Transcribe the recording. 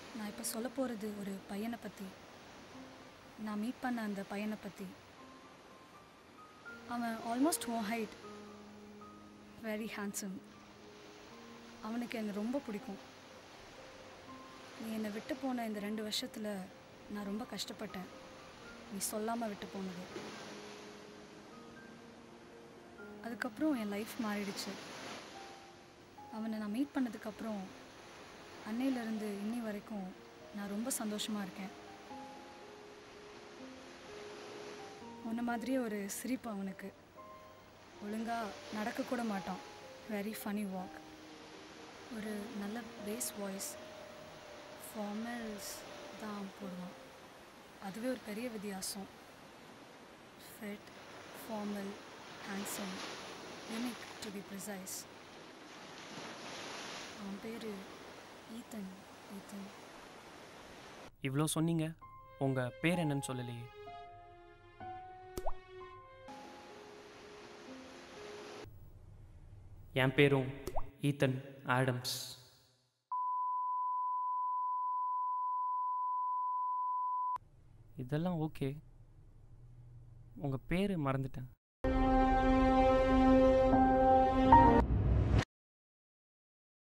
நான் இப்போ சொல்ல போகிறது ஒரு பையனை பற்றி நான் மீட் பண்ண அந்த பையனை பற்றி அவன் almost oh height very handsome அவனுக்கு என்னை ரொம்ப பிடிக்கும் நீ என்னை விட்டு போன இந்த ரெண்டு வருஷத்தில் நான் ரொம்ப கஷ்டப்பட்டேன் நீ சொல்லாமல் விட்டு போனது அதுக்கப்புறம் என் லைஃப் மாறிடுச்சு அவனை நான் மீட் பண்ணதுக்கப்புறம் அன்னையிலேருந்து இன்னி வரைக்கும் நான் ரொம்ப சந்தோஷமாக இருக்கேன் உன்ன மாதிரியே ஒரு சிரிப்பு அவனுக்கு ஒழுங்காக நடக்கக்கூட மாட்டான் வெரி ஃபனி வாக் ஒரு நல்ல பேஸ் வாய்ஸ் ஃபார்மல்ஸ் தான் போடுவான் அதுவே ஒரு பெரிய வித்தியாசம் fit formal handsome unique to be precise அவன் பேர் ஈத்தன் ஈத்தன் இவ்வளோ சொன்னீங்க உங்கள் பேர் என்னன்னு சொல்லலையே என் பேரும் ஈத்தன் ஆடம்ஸ் இதெல்லாம் ஓகே உங்கள் பேர் மறந்துட்டேன்